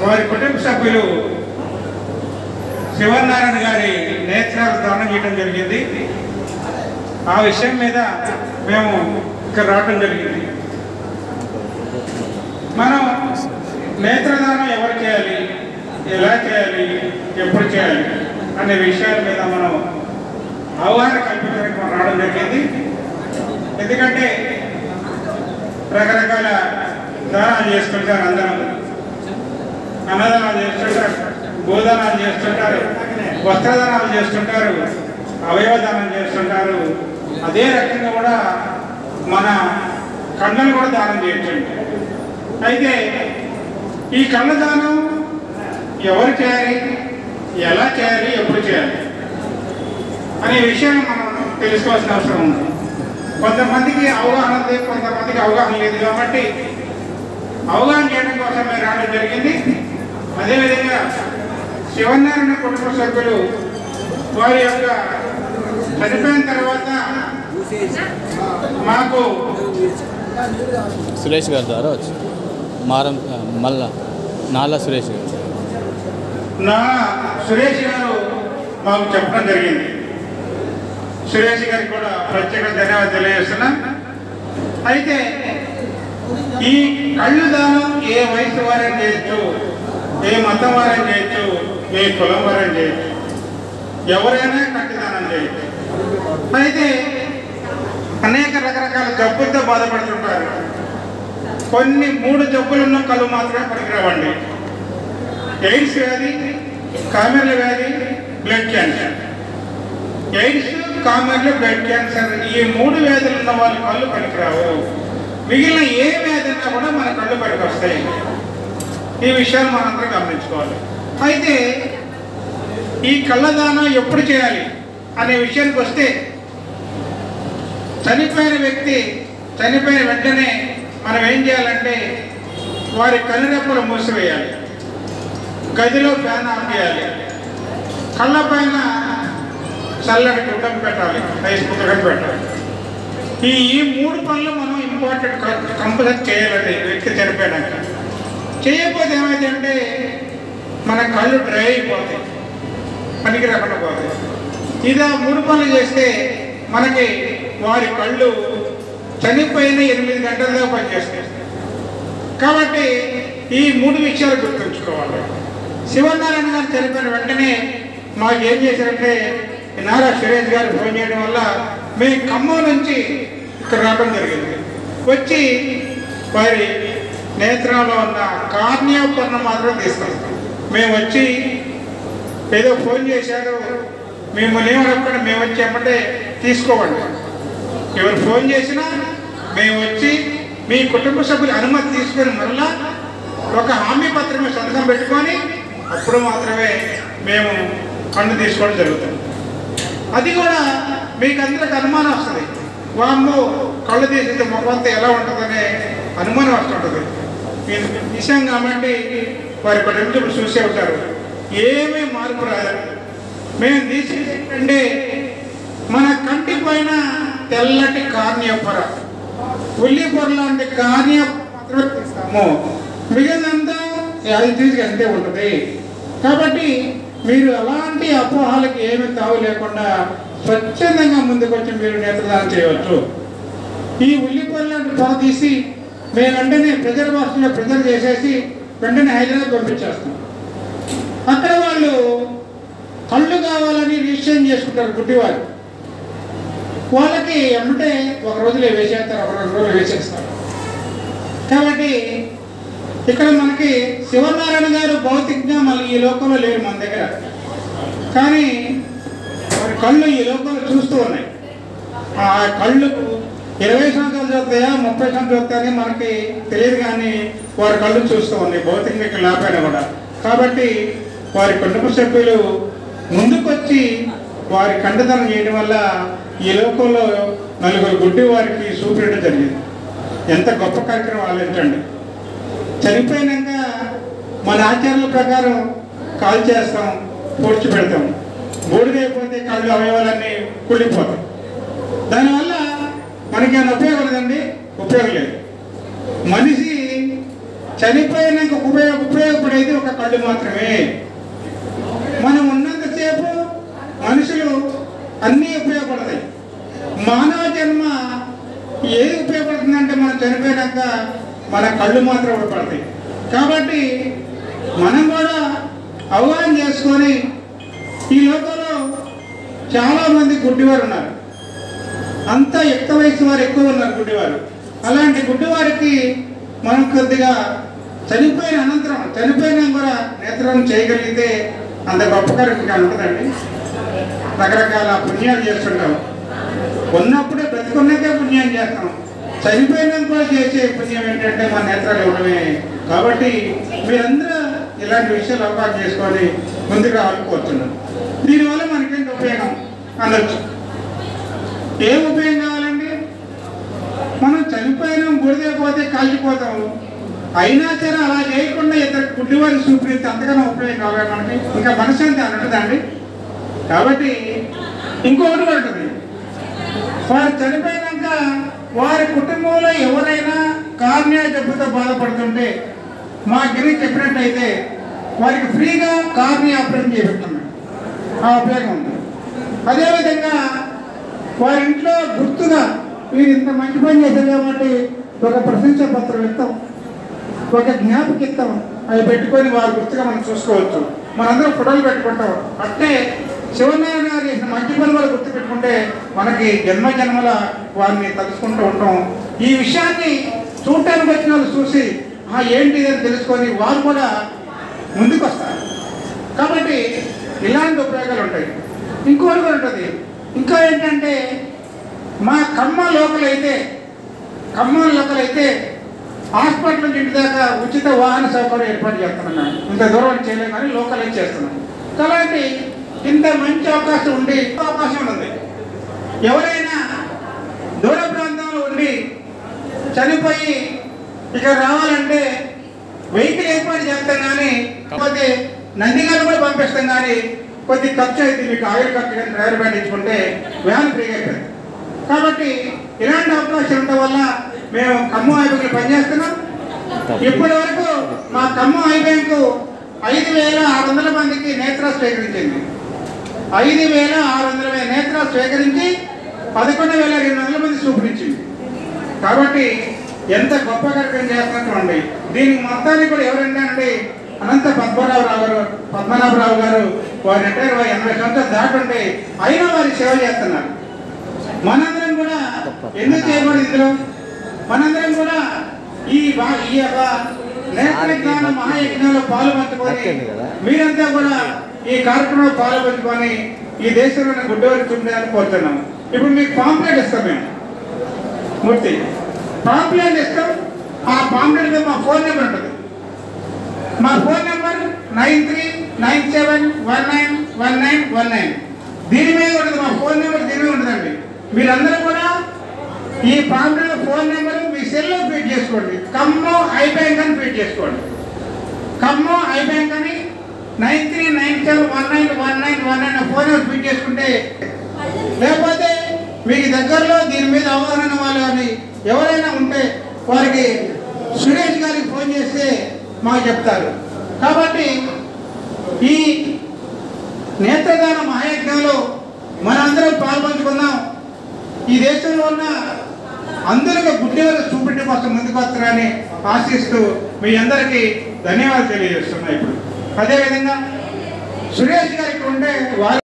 వారి కుటుంబ సభ్యులు శివనారాయణ గారి నేత్రాలు దానం చేయడం జరిగింది ఆ విషయం మీద మేము ఇక్కడ రావడం జరిగింది మనం నేత్రదానం ఎవరు చేయాలి ఎలా చేయాలి ఎప్పుడు చేయాలి అనే విషయాల మీద మనం అవగాహన కల్పించడానికి మనం రావడం జరిగింది ఎందుకంటే రకరకాల దానాలు చేసుకుంటారు అందరం అన్నదానాలు చేస్తుంటారు భూదానాలు చేస్తుంటారు వస్త్రదానాలు చేస్తుంటారు అవయవదానం చేస్తుంటారు అదే రకంగా కూడా మన కళ్ళను కూడా దానం చేయొచ్చు అయితే ఈ కళ్ళ దానం ఎవరు చేయాలి ఎలా చేయాలి ఎప్పుడు చేయాలి అనే విషయం మనం తెలుసుకోవాల్సిన అవసరం ఉంది కొంతమందికి అవగాహన ఉంది కొంతమందికి అవగాహన లేదు కాబట్టి అవగాహన చేయడం కోసం మేము రావడం జరిగింది అదేవిధంగా శివనారాయణ కుటుంబ సభ్యులు వారి యొక్క చనిపోయిన తర్వాత మాకు సురేష్ గారి ద్వారా వచ్చి మారం మళ్ళా నాలా సురేష్ గారు నా సురేష్ గారు మాకు చెప్పడం జరిగింది సురేష్ గారికి కూడా ప్రత్యేక ధన్యవాదాలు తెలియజేస్తున్నా అయితే ఈ కళ్ళు దానం ఏ వయసు వారైనా చేయొచ్చు ఏ మతం వారైనా చేయొచ్చు ఏ కులం వారైనా చేయొచ్చు ఎవరైనా కంటి దానం చేయొచ్చు అయితే అనేక రకరకాల జబ్బులతో బాధపడుతుంటారు కొన్ని మూడు జబ్బులున్న కళ్ళు మాత్రమే పనికిరావండి ఎయిడ్స్ వ్యాధి కామెర్ల వ్యాధి బ్లడ్ క్యాన్సర్ ఎయిడ్స్ కామెర్లు బ్లడ్ క్యాన్సర్ ఈ మూడు వ్యాధులు ఉన్న వాళ్ళ కళ్ళు పనికిరావు మిగిలిన ఏ వ్యాధి ఉన్నా కూడా మన కళ్ళు పనికి వస్తాయి ఈ విషయాలు మనందరం గమనించుకోవాలి అయితే ఈ కళ్ళదానం ఎప్పుడు చేయాలి అనే విషయానికి వస్తే చనిపోయిన వ్యక్తి చనిపోయిన వెంటనే మనం ఏం చేయాలంటే వారి కనురెప్పలు మూసివేయాలి గదిలో ఫ్యాన్ ఆఫ్ చేయాలి కళ్ళ పైన చల్లటి గుడ్డం పెట్టాలి రైస్ పుస్తకం పెట్టాలి ఈ ఈ మూడు పనులు మనం ఇంపార్టెంట్ కంపల్సరీ చేయాలండి వ్యక్తి చనిపోయాక చేయకపోతే ఏమైందంటే మన కళ్ళు డ్రై అయిపోతాయి పనికి రాకుండా పోతాయి ఇది ఆ మూడు పనులు చేస్తే మనకి వారి కళ్ళు చనిపోయిన ఎనిమిది గంటలుగా పనిచేస్తాయి కాబట్టి ఈ మూడు విషయాలు గుర్తుంచుకోవాలి శివనారాయణ గారు చనిపోయిన వెంటనే మాకు ఏం చేశారంటే నారా సురేష్ గారు ఫోన్ చేయడం వల్ల మేము ఖమ్మం నుంచి ఇక్కడ రావడం జరిగింది వచ్చి వారి నేత్రంలో ఉన్న కార్నియోపర్ణం మాత్రం తీసుకొస్తాం మేము వచ్చి ఏదో ఫోన్ చేశారు మేము ఏమనకుండా మేము వచ్చి ఎమ్మటే తీసుకోవండి ఎవరు ఫోన్ చేసినా మేము వచ్చి మీ కుటుంబ సభ్యుల అనుమతి తీసుకొని మరలా ఒక హామీ పత్రం మీద సంతకం పెట్టుకొని అప్పుడు మాత్రమే మేము కన్ను తీసుకోవడం జరుగుతుంది అది కూడా మీకు అందరికి అనుమానం వస్తుంది వామ్మో కళ్ళు తీసితే ముఖంతా ఎలా ఉంటుందనే అనుమానం వస్తుంటుంది మీరు విషయం కాబట్టి వారి కుటుంబం చూసే ఉంటారు ఏమీ మార్పు రాదు మేము తీసి అంటే మన కంటి పైన తెల్లటి కార్నియ పొర ఉల్లి పొర లాంటి కార్నియ మాత్రమే తీస్తాము మిగిలినంతా అది తీసి అంతే ఉంటుంది కాబట్టి మీరు అలాంటి అపోహాలకు ఏమీ తావు లేకుండా స్వచ్ఛందంగా ముందుకొచ్చి మీరు నేత్రదానం చేయవచ్చు ఈ ఉల్లిపొర లాంటి పొర తీసి మేము వెంటనే ప్రెజర్ బాక్స్లో ప్రెజర్ చేసేసి వెంటనే హైదరాబాద్ పంపించేస్తాం అక్కడ వాళ్ళు కళ్ళు కావాలని రిజిస్ట్రేషన్ చేసుకుంటారు గుడ్డివారు వాళ్ళకి ఎమ్మటే ఒక రోజులో వేసేస్తారు ఒక రెండు రోజులు వేసేస్తారు కాబట్టి ఇక్కడ మనకి శివనారాయణ గారు భౌతికంగా మళ్ళీ ఈ లోకంలో లేరు మన దగ్గర కానీ వారి కళ్ళు ఈ లోకంలో చూస్తూ ఉన్నాయి ఆ కళ్ళు ఇరవై సంవత్సరాలు చూస్తాయా ముప్పై సంవత్సరాలు చూస్తాయని మనకి తెలియదు కానీ వారి కళ్ళు చూస్తూ ఉన్నాయి భౌతికంగా ఇక్కడ లేకపోయినా కూడా కాబట్టి వారి కుటుంబ సభ్యులు ముందుకొచ్చి వారి కండదనం చేయడం వల్ల ఈ లోకంలో నలుగురు గుడ్డి వారికి చూపించడం జరిగింది ఎంత గొప్ప కార్యక్రమం ఆలోచించండి చనిపోయినాక మన ఆచారాల ప్రకారం కాల్ చేస్తాం పూడ్చి పెడతాం బూడిదైపోతే కళ్ళు అవయవాలన్నీ కుళ్ళిపోతాయి దానివల్ల మనకి ఏమైనా ఉపయోగం లేదండి ఉపయోగం లేదు మనిషి చనిపోయినాక ఉపయోగ ఉపయోగపడే ఉపయోగపడేది ఒక కళ్ళు మాత్రమే మనం ఉన్నంతసేపు మనుషులు అన్నీ ఉపయోగపడతాయి మానవ జన్మ ఏది ఉపయోగపడుతుందంటే మనం చనిపోయినాక మన కళ్ళు మాత్రం ఉపయోగపడతాయి కాబట్టి మనం కూడా అవగాహన చేసుకొని ఈ లోకంలో చాలామంది గుడ్డివారు ఉన్నారు అంత యుక్త వయసు వారు ఎక్కువ ఉన్నారు గుడ్డివారు అలాంటి గుడ్డివారికి మనం కొద్దిగా చనిపోయిన అనంతరం చనిపోయినా కూడా నేత్రం చేయగలిగితే అంత గొప్ప కార్యం ఇంకా ఉంటుందండి రకరకాల పుణ్యాలు చేస్తుంటాం ఉన్నప్పుడే బ్రతుకున్నాకే పుణ్యం చేస్తాం చనిపోయినాక కూడా చేసే పుణ్యం ఏంటంటే మన నేత్రాలు ఇవ్వడమే కాబట్టి మీరందరూ ఇలాంటి విషయాలు అవగాహన చేసుకొని ముందుకు రావాలని కోరుతున్నాను దీనివల్ల మనకేంటి ఉపయోగం అనొచ్చు ఏం ఉపయోగం కావాలండి మనం చనిపోయినాం బుడిదైపోతే కాల్చిపోతాం అయినా సరే అలా చేయకుండా ఇద్దరు గుడ్డివారి చూపిస్తే అంతగానో ఉపయోగం కావాలి మనకి ఇంకా మనశ్శాంతి అని ఉంటుందండి కాబట్టి ఇంకొకటి కూడా ఉంటుంది వారు చనిపోయినాక వారి కుటుంబంలో ఎవరైనా కార్నియా జబ్బుతో బాధపడుతుంటే మా గిరి చెప్పినట్టయితే వారికి ఫ్రీగా కార్నియా ఆపరేషన్ చేపెడుతున్నాం ఆ ఉపయోగం ఉంది అదేవిధంగా వారి ఇంట్లో గుర్తుగా వీరు ఇంత మంచి పని చేశారు కాబట్టి ఒక ప్రశంసా పత్రం ఇస్తాం ఒక జ్ఞాపకిస్తాం అవి పెట్టుకొని వారి గుర్తుగా మనం చూసుకోవచ్చు మనందరం ఫోటోలు పెట్టుకుంటాం అంటే శివనారాయణ గారు చేసిన మంచి పని వాళ్ళు గుర్తు పెట్టుకుంటే మనకి జన్మ జన్మల వారిని తలుచుకుంటూ ఉంటాం ఈ విషయాన్ని చూడటానికి వచ్చిన వాళ్ళు చూసి ఆ ఏంటి ఇది అని తెలుసుకొని వారు కూడా ముందుకు వస్తారు కాబట్టి ఇలాంటి ఉపయోగాలు ఉంటాయి ఇంకోటి కూడా ఉంటుంది ఇంకా ఏంటంటే మా ఖమ్మ లోకల్ అయితే ఖమ్మం లోకల్ అయితే హాస్పిటల్ నుంచి ఇంటి దాకా ఉచిత వాహన సౌకర్యం ఏర్పాటు చేస్తున్నాం మేము. ఇంత దూరం చేయలేం కానీ లోకల్ అయితే చేస్తున్నాం కాబట్టి ఇంత మంచి అవకాశం ఉండి అవకాశం ఉంది ఎవరైనా దూర ప్రాంతంలో ఉండి చనిపోయి ఇక్కడ రావాలంటే వెహికల్ ఏర్పాటు చేస్తాం కానీ కాకపోతే నందిగారు కూడా పంపిస్తాం కానీ కొద్ది ఖర్చు అయితే మీకు ఆయిల్ ఖర్చు కానీ డ్రైవర్ పెట్టించుకుంటే వ్యాన్ ఫ్రీగా అయిపోయింది కాబట్టి ఇలాంటి అవకాశం ఉండడం వల్ల మేము ఖమ్మం ఐబ్యాంకులు పనిచేస్తున్నాం ఇప్పటి వరకు మా ఖమ్మం ఐబ్యాంకు ఐదు వేల ఆరు వందల మందికి నేత్ర స్వీకరించింది ఐదు వేల ఆరు వందల నేత్ర స్వీకరించి పదకొండు వేల రెండు వందల మంది చూపించింది కాబట్టి ఎంత గొప్ప కార్యక్రమం చేస్తున్నటువంటి దీనికి మొత్తానికి కూడా ఎవరంటే అండి అనంత పద్మనాభరావు గారు పద్మనాభరావు గారు వారి రిటైర్ అయ్యి ఎనభై సంవత్సరాలు దాటుంటే అయినా వారి సేవ చేస్తున్నారు మనందరం కూడా ఎందుకు చేయకూడదు ఇందులో మనందరం కూడా ఈ వా- ఈ యొక్క నేత్ర జ్ఞాన మహాయజ్ఞంలో పాలు పంచుకొని మీరంతా కూడా ఈ కార్యక్రమంలో పాలు పంచుకొని ఈ దేశంలో గుడ్డవారి చూడాలని కోరుతున్నాము ఇప్పుడు మీకు పాంప్లెట్ ఇస్తాం మేము మూర్తి పాంప్లెట్ ఇస్తాం ఆ పాంప్లెట్ మీద మా ఫోన్ నెంబర్ ఉంటుంది మా phone number nine three nine seven one nine one nine one nine దీని మీద ఉంటుంది మా ఫోన్ నెంబర్ దీని మీద ఉంటుందండి మీరందరూ కూడా ఈ పాంప్లెట్ ఫోన్ నెంబర్ మీ సెల్లో ఫీడ్ చేసుకోండి ఖమ్మం ఐ బ్యాంక్ అని ఫీడ్ చేసుకోండి ఖమ్మం ఐ బ్యాంక్ అని nine three nine seven one nine one nine one nine phone number feed చేసుకుంటే లేకపోతే మీకు దగ్గరలో దీని మీద అవగాహన ఉన్న వాళ్ళు కానీ ఎవరైనా ఉంటే వారికి సురేష్ గారికి ఫోన్ చేస్తే మాకు చెప్తారు కాబట్టి ఈ నేత్రదాన మహాయజ్ఞంలో మనందరం పాల్పంచుకుందాం ఈ దేశంలో ఉన్న అందరికీ గుడ్డేవారు చూపెట్టే కోసం ముందుకు వస్తారని ఆశిస్తూ మీ అందరికీ ధన్యవాదాలు తెలియజేస్తున్నా ఇప్పుడు అదేవిధంగా సురేష్ గారికి ఉండే వారి